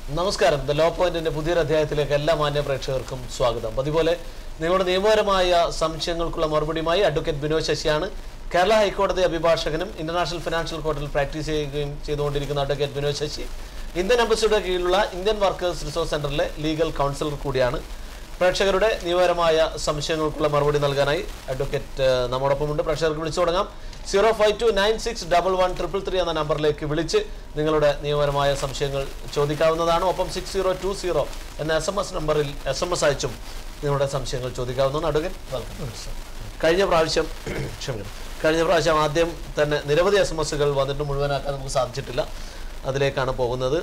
നമസ്കാരം the law പോയിന്റിന്റെ പുതിയൊരു അധ്യായത്തിലേക്ക് എല്ലാ മാന്യ പ്രേക്ഷകർക്കും സ്വാഗതം അതുപോലെ നിങ്ങളുടെ നിയമപരമായ സംശയങ്ങൾക്കുള്ള മറുപടിയുമായി അഡ്വക്കേറ്റ് ബിനോയ് ശശിയാണ് കേരള ഹൈക്കോടതി അഭിഭാഷകനും ഇന്റർനാഷണൽ ഫിനാൻഷ്യൽ കോർട്ടിൽ പ്രാക്ടീസ് ചെയ്യുകയും ചെയ്തുകൊണ്ടിരിക്കുന്ന അഡ്വക്കേറ്റ് ബിനോയ് ശശി ഇന്ത്യൻ എംബസിയുടെ കീഴിലുള്ള ഇന്ത്യൻ വർക്കേഴ്സ് റിസോഴ്സ് സെന്ററിലെ ലീഗൽ കൗൺസിലർ കൂടിയാണ് പ്രേക്ഷകരുടെ നിയമപരമായ സംശയങ്ങൾക്കുള്ള മറുപടി നൽകാനായി അഡ്വക്കേറ്റ് ഏഹ്, നമ്മോടൊപ്പമുണ്ട് പ്രേക്ഷകർക്ക് വിളിച്ചു തുടങ്ങാം zero five two nine six double one triple three എന്ന നമ്പറിലേക്ക് വിളിച്ച് നിങ്ങളുടെ നിയമപരമായ സംശയങ്ങൾ ചോദിക്കാവുന്നതാണ് ഒപ്പം സിക്സ് സീറോ ടു സീറോ എന്ന എസ് എം എസ് നമ്പറിൽ എസ് എം എസ് അയച്ചും നിങ്ങളുടെ സംശയങ്ങൾ ചോദിക്കാവുന്നതാണ് അഡ്വക്കേറ്റ് വെൽക്കം കഴിഞ്ഞ പ്രാവശ്യം ക്ഷമിക്കണം കഴിഞ്ഞ പ്രാവശ്യം ആദ്യം തന്നെ നിരവധി എസ് എം എസുകൾ വന്നിട്ട് മുഴുവനാക്കാൻ നമുക്ക് സാധിച്ചിട്ടില്ല അതിലേക്കാണ് പോകുന്നത്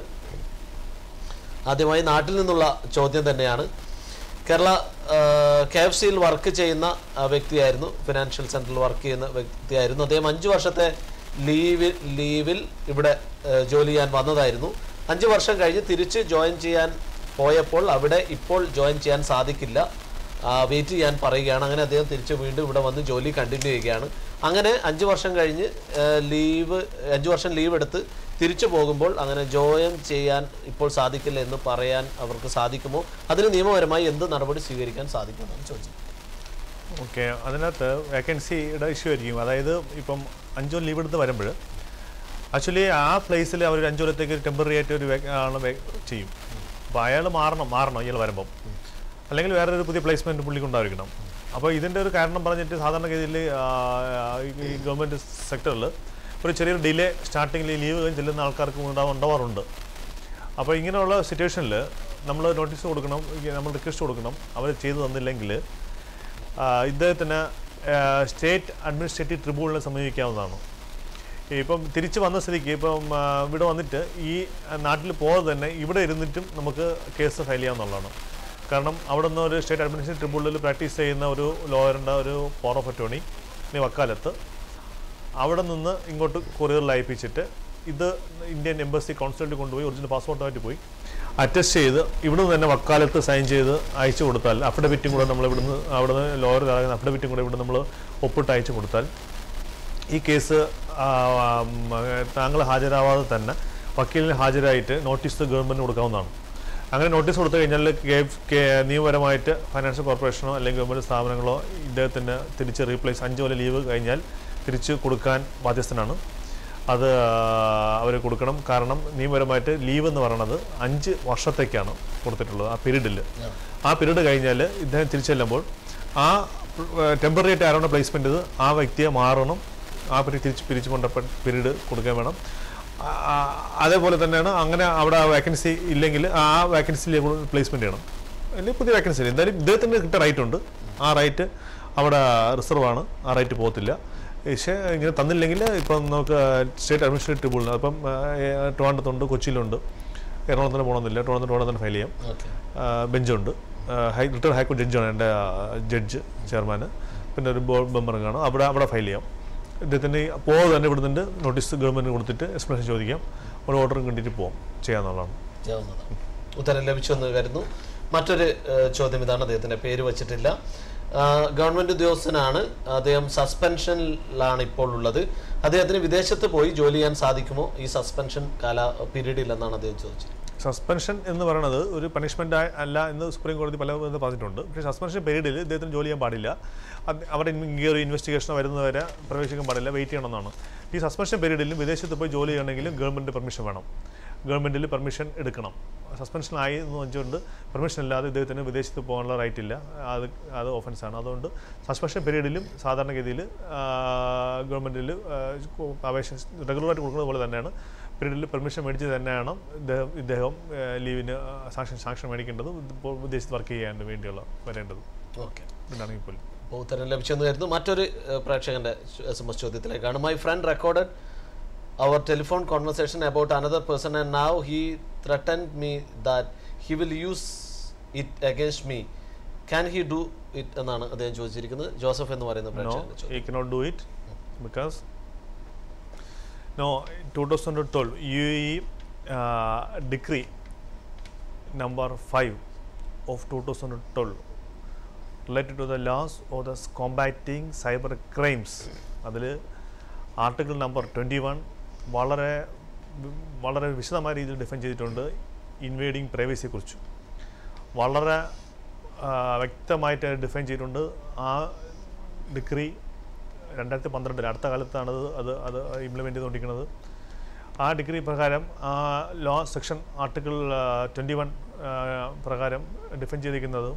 ആദ്യമായി നാട്ടിൽ നിന്നുള്ള ചോദ്യം തന്നെയാണ് കേരള കെ എഫ് സിയിൽ വർക്ക് ചെയ്യുന്ന ആ, വ്യക്തിയായിരുന്നു ഫിനാൻഷ്യൽ സെൻറ്ററിൽ വർക്ക് ചെയ്യുന്ന വ്യക്തിയായിരുന്നു അദ്ദേഹം അഞ്ച് വർഷത്തെ ലീവിൽ ലീവിൽ ഇവിടെ ആ, ജോലി ചെയ്യാൻ വന്നതായിരുന്നു അഞ്ച് വർഷം കഴിഞ്ഞ് തിരിച്ച് ജോയിൻ ചെയ്യാൻ പോയപ്പോൾ അവിടെ ഇപ്പോൾ ജോയിൻ ചെയ്യാൻ സാധിക്കില്ല വെയിറ്റ് ചെയ്യാൻ പറയുകയാണ് അങ്ങനെ അദ്ദേഹം തിരിച്ച് വീണ്ടും ഇവിടെ വന്ന് ജോലി കണ്ടിന്യൂ ചെയ്യുകയാണ് അങ്ങനെ അഞ്ച് വർഷം കഴിഞ്ഞ് ലീവ് അഞ്ച് വർഷം ലീവ് എടുത്ത് തിരിച്ചു പോകുമ്പോൾ അങ്ങനെ ജോയിൻ ചെയ്യാൻ ഇപ്പോൾ സാധിക്കില്ല എന്ന് പറയാൻ അവർക്ക് സാധിക്കുമോ അതിന് നിയമപരമായി എന്ത് നടപടി സ്വീകരിക്കാൻ സാധിക്കുമെന്നാണ് ചോദിച്ചത് ഓക്കെ അതിനകത്ത് വേക്കൻസിയുടെ ഇഷ്യൂ ആയിരിക്കും അതായത് ഇപ്പം അഞ്ചോ ലീവ് എടുത്ത് വരുമ്പോൾ ആക്ച്വലി ആ പ്ലേസിൽ അവർ അഞ്ചു കൊല്ലത്തേക്ക് ടെമ്പററി ആയിട്ട് ഒരു വേ- ആണ് വേ- ചെയ്യും അപ്പോൾ അയാൾ മാറണം മാറണം ഇയാൾ വരുമ്പം അല്ലെങ്കിൽ വേറെ ഒരു പുതിയ പ്ലേസ്മെൻറ്റ് പുള്ളിക്ക് ഉണ്ടായിരിക്കണം അപ്പോൾ ഇതിൻ്റെ ഒരു കാരണം പറഞ്ഞിട്ട് സാധാരണഗതിയിൽ ഈ ഗവൺമെൻറ് സെക്ടറിൽ ഒരു ചെറിയൊരു ഡിലേ സ്റ്റാർട്ടിങ്ങിൽ ലീവ് കഴിഞ്ഞ് ചെല്ലുന്ന ആൾക്കാർക്ക് ഉണ്ടാ- ഉണ്ടാവാറുണ്ട് അപ്പോൾ ഇങ്ങനെയുള്ള സിറ്റുവേഷനിൽ നമ്മൾ നോട്ടീസ് കൊടുക്കണം ഈ നമ്മൾ റിക്വസ്റ്റ് കൊടുക്കണം അവർ ചെയ്തു തന്നില്ലെങ്കിൽ ആ, ഇദ്ദേഹത്തിന് സ്റ്റേറ്റ് അഡ്മിനിസ്ട്രേറ്റീവ് ട്രിബ്യൂണലിനെ സമീപിക്കാവുന്നതാണ് ഇപ്പം തിരിച്ച് വന്ന സ്ഥിതിക്ക് ഇപ്പം ആ, ഇവിടെ വന്നിട്ട് ഈ നാട്ടിൽ പോകാതെ തന്നെ ഇവിടെ ഇരുന്നിട്ടും നമുക്ക് കേസ് ഫയൽ ചെയ്യാവുന്നതാണ് കാരണം അവിടെ നിന്ന് ഒരു സ്റ്റേറ്റ് അഡ്മിനിസ്ട്രേറ്റീവ് ട്രിബ്യൂണലിൽ പ്രാക്ടീസ് ചെയ്യുന്ന ഒരു ലോയറിൻ്റെ ഒരു പവർ ഓഫ് അറ്റോണി ഇനി വക്കാലത്ത് അവിടെ നിന്ന് ഇങ്ങോട്ട് കൊറിയറിൽ അയപ്പിച്ചിട്ട് ഇത് ഇന്ത്യൻ എംബസി കോൺസുലേറ്റ് കൊണ്ടുപോയി ഒറിജിനൽ പാസ്പോർട്ടുമായിട്ട് പോയി അറ്റസ്റ്റ് ചെയ്ത് ഇവിടെ നിന്ന് തന്നെ വക്കാലത്ത് സൈൻ ചെയ്ത് അയച്ചു കൊടുത്താൽ അഫിഡവിറ്റും കൂടെ നമ്മൾ ഇവിടുന്ന് അവിടെ നിന്ന് ലോയർ നൽകുന്ന അഫിഡവിറ്റും കൂടെ ഇവിടെ നമ്മൾ ഒപ്പിട്ട് അയച്ചു കൊടുത്താൽ ഈ കേസ് ആ, ഉം, താങ്കൾ ഹാജരാവാതെ തന്നെ വക്കീലിന് ഹാജരായിട്ട് നോട്ടീസ് ഗവൺമെൻറ് കൊടുക്കാവുന്നതാണ് അങ്ങനെ നോട്ടീസ് കൊടുത്തു കഴിഞ്ഞാൽ കെ- കെ- നിയമപരമായിട്ട് ഫൈനാൻഷ്യൽ കോർപ്പറേഷനോ അല്ലെങ്കിൽ ഗവൺമെൻറ് സ്ഥാപനങ്ങളോ ഇദ്ദേഹത്തിന് തിരിച്ച് റീപ്ലേസ് അഞ്ച് കൊല്ലം ലീവ് കഴിഞ്ഞാൽ തിരിച്ച് കൊടുക്കാൻ ബാധ്യസ്ഥനാണ് അത് അവർ കൊടുക്കണം കാരണം നിയമപരമായിട്ട് ലീവ് എന്ന് പറയുന്നത് അഞ്ച് വർഷത്തേക്കാണ് കൊടുത്തിട്ടുള്ളത് ആ പീരീഡിൽ ആ പീരീഡ് കഴിഞ്ഞാൽ ഇദ്ദേഹം തിരിച്ചെല്ലുമ്പോൾ ആ ടെമ്പററി ആയിട്ട് ആരാണ് പ്ലേസ്മെൻറ്റ് ചെയ്ത് ആ വ്യക്തിയെ മാറണം ആ പീരീഡ് തിരിച്ച് പിരിച്ചു കൊണ്ട പീരീഡ് കൊടുക്കാൻ വേണം ആ, ആ, അതേപോലെ തന്നെയാണ് അങ്ങനെ അവിടെ വേക്കൻസി ഇല്ലെങ്കിൽ ആ വേക്കൻസിയിൽ പ്ലേസ്മെൻറ്റ് ചെയ്യണം അല്ലെങ്കിൽ പുതിയ വേക്കൻസി എന്തായാലും ഇദ്ദേഹത്തിന് കിട്ടിയ റൈറ്റ് ഉണ്ട് ആ റൈറ്റ് അവിടെ റിസർവ് ആണ് ആ റൈറ്റ് പോകത്തില്ല പക്ഷേ ഇങ്ങനെ തന്നില്ലെങ്കിൽ ഇപ്പം നമുക്ക് സ്റ്റേറ്റ് അഡ്മിനിസ്ട്രേറ്റീവ് ട്രിബ്യൂണൽ അപ്പം ഏഹ്, ട്രിവാൻഡ്രത്തുണ്ട് കൊച്ചിയിലുണ്ട് എറണാകുളത്തിന് പോകണമെന്നില്ല ട്രിവാൻഡ്രത്ത് വേണമെങ്കിൽ തന്നെ ഫയൽ ചെയ്യാം ഓക്കെ ബെഞ്ചുണ്ട് ഹൈ റിട്ടയർഡ് ഹൈക്കോടതി ജഡ്ജാണ് എൻ്റെ ജഡ്ജ് ചെയർമാന് പിന്നെ ഒരു ബോർഡ് മെമ്പറും കാണും അവിടെ അവിടെ ഫയൽ ചെയ്യാം ഇദ്ദേഹത്തിന് പോകാതെ തന്നെ ഇവിടുന്ന് നോട്ടീസ് ഗവൺമെൻറ് കൊടുത്തിട്ട് എക്സ്പ്ലനേഷൻ ചോദിക്കാം ഒരു ഓർഡറും കണ്ടിട്ട് പോകാം ചെയ്യാന്നുള്ളതാണ് ചെയ്യാവുന്നതാണ് ഉത്തരം ലഭിച്ചെന്ന് കരുതുന്നു മറ്റൊരു ഏഹ്, ചോദ്യം ഇതാണ് അദ്ദേഹത്തിന്റെ പേര് വച്ചിട്ടില്ല ആഹ്, ഗവൺമെന്റ് ഉദ്യോഗസ്ഥനാണ് അദ്ദേഹം സസ്പെൻഷനിലാണ് ഇപ്പോൾ ഉള്ളത് അദ്ദേഹത്തിന് വിദേശത്ത് പോയി ജോലി ചെയ്യാൻ സാധിക്കുമോ ഈ സസ്പെൻഷൻ കാല പീരീഡിൽ എന്നാണ് അദ്ദേഹം ചോദിച്ചത് സസ്പെൻഷൻ എന്ന് പറയുന്നത് ഒരു പണിഷ്മെൻ്റ് അല്ല എന്ന് സുപ്രീം കോടതി പല ഇത് പറഞ്ഞിട്ടുണ്ട് പക്ഷേ സസ്പെൻഷൻ പീരീഡിൽ ഇദ്ദേഹത്തിന് ജോലി ചെയ്യാൻ പാടില്ല അത് അവിടെ ഇങ്ങനെ ഇൻവെസ്റ്റിഗേഷൻ വരുന്നവരെ പ്രവേശിക്കാൻ പാടില്ല വെയിറ്റ് ചെയ്യണമെന്നാണ് ഈ സസ്പെൻഷൻ പീരീഡിലും വിദേശത്ത് പോയി ജോലി ചെയ്യണമെങ്കിലും ഗവൺമെൻറ് പെർമിഷൻ വേണം ഗവൺമെൻറ്റിൽ പെർമിഷൻ എടുക്കണം സസ്പെൻഷൻ ആയി എന്ന് വെച്ചുകൊണ്ട് പെർമിഷൻ ഇല്ലാതെ ഇദ്ദേഹത്തിന് വിദേശത്ത് പോകാനുള്ള റൈറ്റ് ഇല്ല അത് അത് ഓഫൻസാണ് അതുകൊണ്ട് സസ്പെൻഷൻ പീരീഡിലും സാധാരണഗതിയിൽ ഗവൺമെൻറ്റിൽ അപേക്ഷ റെഗുലറായിട്ട് കൊടുക്കുന്നത് പോലെ തന്നെയാണ് പീരീഡിൽ പെർമിഷൻ മേടിച്ച് തന്നെയാണ് ഇദ്ദേഹം ഇദ്ദേഹം ലീവിന് സാങ്ഷൻ സാങ്ഷൻ മേടിക്കേണ്ടത് ഇപ്പോൾ വിദേശത്ത് വർക്ക് ചെയ്യാൻ വേണ്ടിയുള്ള വരേണ്ടത് ഓക്കെ എന്താണെങ്കിൽ പോലും അപ്പോൾ ഉത്തരം ലഭിച്ചെന്ന് കരുതുന്നു മറ്റൊരു ഏഹ്, പ്രേക്ഷകന്റെ എസ് എം എസ് ചോദ്യത്തിലേക്കാണ് my friend recorded our telephone conversation about another person and now he threaten me that he will use it against me can he do it എന്നാണ് അദ്ദേഹം ചോദിച്ചിരിക്കുന്നത് ജോസഫ് എന്ന് പറയുന്ന No, പ്രേക്ഷകന്റെ ചോദ്യം he cannot do it because no, 2012 UAE uh, decree number 5 of 2012 related to the laws of the combating cyber crimes അതിൽ article number twenty one വളരെ വളരെ വിശദമായ രീതിയിൽ ഡിഫൈൻ ചെയ്തിട്ടുണ്ട് ഇൻവേഡിങ് പ്രൈവസിയെക്കുറിച്ചും വളരെ ആ, വ്യക്തമായിട്ട് ഡിഫൈൻ ചെയ്തിട്ടുണ്ട് ആ ഡിഗ്രി രണ്ടായിരത്തി പന്ത്രണ്ടിൽ അടുത്ത കാലത്താണ് അത് അത് അത് ഇംപ്ലിമെൻറ്റ് ചെയ്തുകൊണ്ടിരിക്കുന്നത് ആ ഡിഗ്രി പ്രകാരം ആ law section article twenty one പ്രകാരം ഡിഫൈൻ ചെയ്തിരിക്കുന്നത്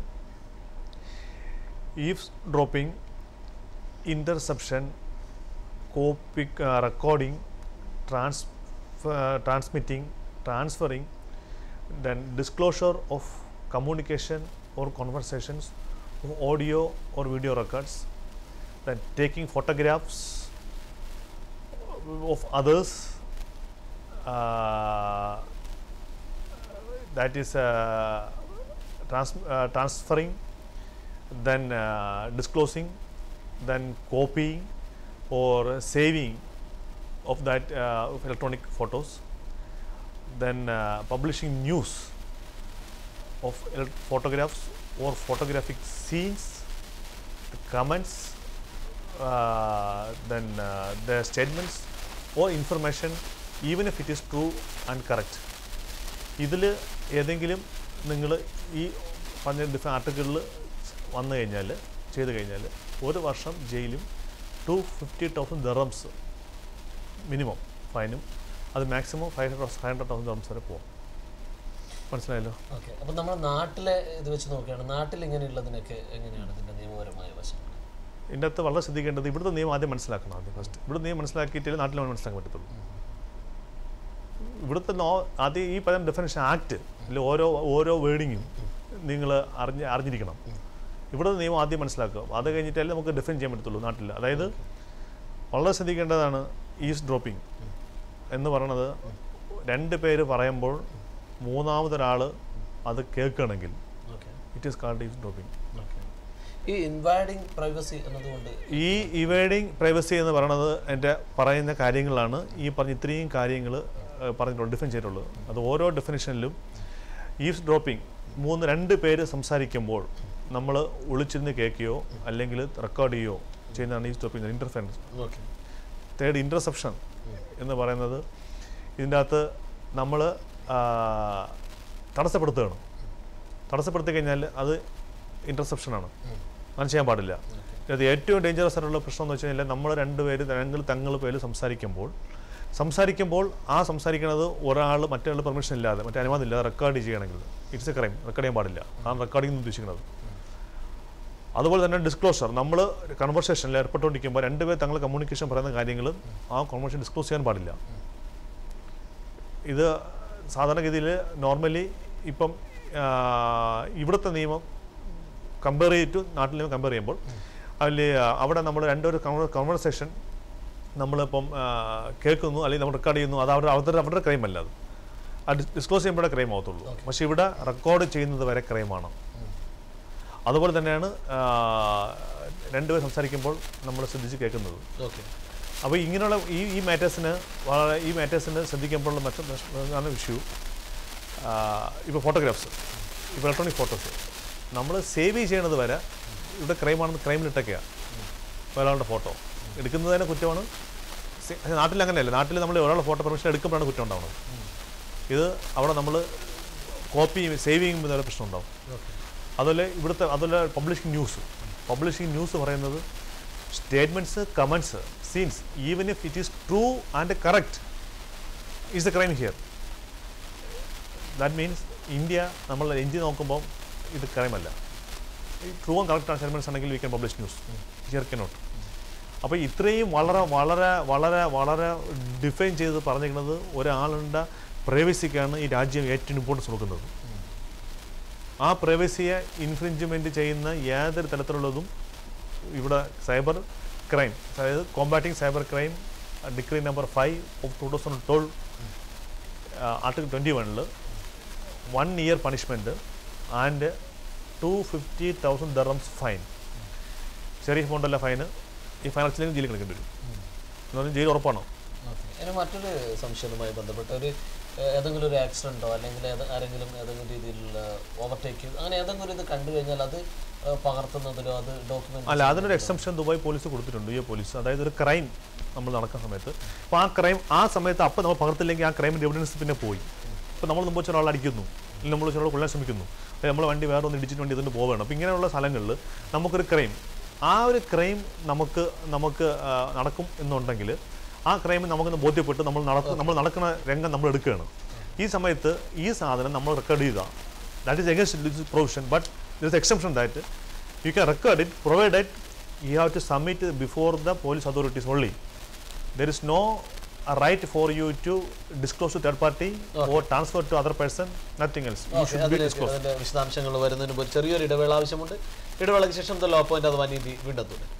eavesdropping interception copy recording trans transmitting, transferring, then disclosure of communication or conversations of audio or video records, then taking photographs of others, uh, that is uh, trans- uh, transferring, then uh, disclosing, then copying or saving of that uh, of electronic photos, then uh, publishing news of el- photographs or photographic scenes, the comments, uh, then uh, the statements or information, even if it is true and correct. ഇതിൽ ഏതെങ്കിലും നിങ്ങൾ ഈ പറഞ്ഞ different ആർട്ടിക്കിളിൽ വന്നു കഴിഞ്ഞാൽ ചെയ്ത് കഴിഞ്ഞാൽ ഒരു വർഷം ജയിലും two fifty thousand dirhams minimum ഫൈനും അത് maximum five hundred five hundred thousand dirhams വരെ പോകും മനസ്സിലായല്ലോ ഓക്കെ അപ്പം നമ്മുടെ നാട്ടിലെ ഇത് വെച്ച് നോക്കുകയാണ് നാട്ടിൽ ഇങ്ങനെയുള്ളതിനൊക്കെ എങ്ങനെയാണ് ഇതിന്റെ നിയമപരമായ വശങ്ങൾ ഇതിൻ്റെ അകത്ത് വളരെ ശ്രദ്ധിക്കേണ്ടത് ഇവിടുത്തെ നിയമം ആദ്യം മനസ്സിലാക്കണം ആദ്യം ഫസ്റ്റ് ഇവിടുത്തെ നിയമം മനസ്സിലാക്കിയിട്ടേ നാട്ടിൽ നമ്മൾ മനസ്സിലാക്കാൻ പറ്റത്തുള്ളൂ ഇവിടുത്തെ നോ ആദ്യം ഈ പറയുന്ന ഡെഫിനേഷൻ ആക്ട് ഇതിൽ ഓരോ ഓരോ വേർഡിങ്ങും നിങ്ങൾ അറിഞ്ഞ് അറിഞ്ഞിരിക്കണം ഇവിടുത്തെ നിയമം ആദ്യം മനസ്സിലാക്കുക അത് കഴിഞ്ഞിട്ടല്ലേ നമുക്ക് ഡിഫൈൻ ചെയ്യാൻ പറ്റത്തുള്ളൂ നാട്ടിൽ അതായത് വളരെ ശ്രദ്ധിക്കേണ്ടതാണ് ഈസ് ഡ്രോപ്പിംഗ് എന്ന് പറയണത് രണ്ട് പേര് പറയുമ്പോൾ മൂന്നാമതൊരാൾ അത് കേൾക്കണമെങ്കിൽ okay it is called eavesdropping okay ഈ ഇൻവൈഡിങ് പ്രൈവസി എന്നതുകൊണ്ട് ഈ ഇവേഡിങ് പ്രൈവസി എന്ന് പറയുന്നത് എൻ്റെ പറയുന്ന കാര്യങ്ങളാണ് ഈ പറഞ്ഞ ഇത്രയും കാര്യങ്ങൾ പറഞ്ഞിട്ടുള്ളത് ഡിഫൈൻ ചെയ്തിട്ടുള്ളത് അത് ഓരോ ഡെഫിനേഷനിലും ഈസ് ഡ്രോപ്പിംഗ് മൂന്ന് രണ്ട് പേര് സംസാരിക്കുമ്പോൾ നമ്മൾ ഒളിച്ചിരുന്ന് കേൾക്കുകയോ അല്ലെങ്കിൽ റെക്കോർഡ് ചെയ്യുകയോ ചെയ്യുന്നതാണ് ഈ dropping interference okay third interception എന്ന് പറയുന്നത് ഇതിൻ്റെ അകത്ത് നമ്മൾ തടസ്സപ്പെടുത്തുകയാണ് തടസ്സപ്പെടുത്തി കഴിഞ്ഞാൽ അത് ഇൻ്റർസെപ്ഷനാണ് അങ്ങനെ ചെയ്യാൻ പാടില്ല ഇത് ഏറ്റവും ഡേഞ്ചറസ് ആയിട്ടുള്ള പ്രശ്നം എന്ന് വെച്ച് കഴിഞ്ഞാൽ നമ്മൾ രണ്ടുപേര് ഞങ്ങൾ തങ്ങൾ പേര് സംസാരിക്കുമ്പോൾ സംസാരിക്കുമ്പോൾ ആ സംസാരിക്കുന്നത് ഒരാൾ മറ്റേ പെർമിഷൻ ഇല്ലാതെ മറ്റേ അനുവാദം ഇല്ലാതെ റെക്കോർഡ് ചെയ്യണമെങ്കിൽ ഇറ്റ്സ് എ ക്രൈം റെക്കോർഡ് ചെയ്യാൻ പാടില്ല ആ റെക്കോർഡിംഗ് എന്ന് ഉദ്ദേശിക്കുന്നത് അതുപോലെ തന്നെ ഡിസ്ക്ലോഷർ നമ്മൾ കൺവെർസേഷനിൽ ഏർപ്പെട്ടുകൊണ്ടിരിക്കുമ്പോൾ രണ്ടുപേർ തങ്ങൾ കമ്മ്യൂണിക്കേഷൻ പറയുന്ന കാര്യങ്ങൾ ആ കൺവെർസേഷൻ ഡിസ്ക്ലോസ് ചെയ്യാൻ പാടില്ല ഇത് സാധാരണഗതിയിൽ നോർമലി ഇപ്പം ആ, ഇവിടുത്തെ നിയമം കമ്പയർ ചെയ്തിട്ട് നാട്ടിൽ നിയമം കമ്പയർ ചെയ്യുമ്പോൾ അതിൽ അവിടെ നമ്മൾ രണ്ടൊരു കൺവെർസേഷൻ നമ്മളിപ്പം ആ, കേൾക്കുന്നു അല്ലെങ്കിൽ നമ്മൾ റെക്കോർഡ് ചെയ്യുന്നു അത് അവരുടെ അവരുടെ അവരുടെ ക്രൈം അല്ല അത് അത് ഡിസ്ക്ലോസ് ചെയ്യുമ്പോഴേ ക്രൈം ആവത്തുള്ളൂ പക്ഷേ ഇവിടെ റെക്കോർഡ് ചെയ്യുന്നത് വരെ ക്രൈമാണ് അതുപോലെ തന്നെയാണ് ആ, രണ്ടുപേർ സംസാരിക്കുമ്പോൾ നമ്മൾ ശ്രദ്ധിച്ച് കേൾക്കുന്നത് ഓക്കെ അപ്പോൾ ഇങ്ങനെയുള്ള ഈ ഈ മാറ്റേഴ്സിന് വളരെ ഈ മാറ്റേഴ്സിന് ശ്രദ്ധിക്കുമ്പോഴുള്ള മറ്റു പ്രധാന ഇഷ്യൂ ഇപ്പോൾ ഫോട്ടോഗ്രാഫ്സ് ഇപ്പോൾ ഇലക്ട്രോണിക് ഫോട്ടോസ് നമ്മൾ സേവ് ചെയ്യണത് വരെ ഇവിടെ ക്രൈമാണെന്ന് ക്രൈമിലിട്ടൊക്കെയാണ് ഒരാളുടെ ഫോട്ടോ എടുക്കുന്നത് തന്നെ കുറ്റമാണ് സെ- പക്ഷേ നാട്ടിൽ അങ്ങനെയല്ല നാട്ടിൽ നമ്മൾ ഒരാളുടെ ഫോട്ടോ പെർമിഷൻ എടുക്കുമ്പോഴാണ് കുറ്റം ഉണ്ടാവുന്നത് ഇത് അവിടെ നമ്മൾ കോപ്പി സേവ് ചെയ്യുമ്പോൾ ഇതുപോലെ പ്രശ്നം ഉണ്ടാവും ഓക്കെ അതുപോലെ ഇവിടുത്തെ അതുപോലെ പബ്ലിഷിംഗ് ന്യൂസ് പബ്ലിഷിംഗ് ന്യൂസ് പറയുന്നത് statements comments scenes even if it is true and correct is a crime here that means India നമ്മൾ ഇന്ത്യ നോക്കുമ്പോൾ ഇത് ക്രൈമല്ല ട്രൂ ആൻഡ് കറക്റ്റ് സ്റ്റേറ്റ്മെൻറ്റ്സ് ആണെങ്കിൽ we can publish news here cannot അപ്പോൾ ഇത്രയും വളരെ വളരെ വളരെ വളരെ ഡിഫൈൻ ചെയ്ത് പറഞ്ഞിരിക്കുന്നത് ഒരാളുടെ പ്രൈവസിക്കാണ് ഈ രാജ്യം ഏറ്റവും ഇമ്പോർട്ടൻസ് കൊടുക്കുന്നത് ആ പ്രൈവസിയെ ഇൻഫ്രിഞ്ച്മെൻറ്റ് ചെയ്യുന്ന യാതൊരു തരത്തിലുള്ളതും ഇവിടെ സൈബർ ക്രൈം അതായത് combating cyber crime degree number five of two thousand twelve article twenty വണ്ണിൽ one year punishment and two fifty thousand dirhams fine ചെറിയ എമൗണ്ടല്ല ഫൈന് ഈ ഫൈൻ അടച്ചില്ലെങ്കിൽ ജയിലിൽ കിടക്കേണ്ടി വരും എന്ന് പറഞ്ഞാൽ ജയിൽ ഉറപ്പാണോ ഓക്കെ ഇനി മറ്റൊരു സംശയവുമായി ബന്ധപ്പെട്ട് ഒരു ഏഹ്, ഏതെങ്കിലും ഒരു ആക്സിഡൻറ്റോ അല്ലെങ്കിൽ ഏത് ആരെങ്കിലും ഏതെങ്കിലും രീതിയിലുള്ള ഓവർടേക്ക് അങ്ങനെ ഏതെങ്കിലും ഇത് കണ്ടു കഴിഞ്ഞാൽ അത് ഏഹ്, പകർത്തുന്നതിലോ അത് ഡോക്യുമെന്റ് അല്ല അതിനൊരു എക്സംഷൻ ദുബായ് പോലീസ് കൊടുത്തിട്ടുണ്ട് യു പോലീസ് അതായത് ഒരു ക്രൈം നമ്മൾ നടക്കുന്ന സമയത്ത് അപ്പോൾ ആ ക്രൈം ആ സമയത്ത് അപ്പോൾ നമ്മൾ പകർത്തില്ലെങ്കിൽ ആ ക്രൈമിൻ്റെ എവിഡൻസ് പിന്നെ പോയി ഇപ്പോൾ നമ്മൾ മുമ്പ് വെച്ച ഒരാൾ അടിക്കുന്നു അല്ലെങ്കിൽ നമ്മൾ വെച്ച ഒരാൾ കൊല്ലാൻ ശ്രമിക്കുന്നു അല്ലെങ്കിൽ നമ്മൾ വണ്ടി വേറെ ഒന്ന് ഇടിച്ചിട്ട് വണ്ടി ഇതിന് പോവുകയാണ് അപ്പോൾ ഇങ്ങനെയുള്ള സ്ഥലങ്ങളിൽ നമുക്കൊരു ക്രൈം ആ ഒരു ക്രൈം നമുക്ക് നമുക്ക് ആ, നടക്കും എന്നുണ്ടെങ്കിൽ ആ ക്രൈം നമുക്കൊന്ന് ബോധ്യപ്പെട്ട് നമ്മൾ നടക്കും നമ്മൾ നടക്കുന്ന രംഗം നമ്മൾ എടുക്കുകയാണ് ഈ സമയത്ത് ഈ സാധനം നമ്മൾ റെക്കോർഡ് ചെയ്യുക that is against provision but this exception that you can record it provided you have to submit before the police authorities only there is no a right for you to disclose to third party or transfer to other person nothing else you okay should be അതിലേക്ക് disclosed അതിന്റെ വിശദാംശങ്ങൾ വരുന്നതിന് മുമ്പ് ഒരു ചെറിയൊരു ഇടവേള ആവശ്യമുണ്ട് ഇടവേളയ്ക്ക് ശേഷം ദ ലോ പോയിന്റ് അഥവാ നീതി വീണ്ടും തുടരും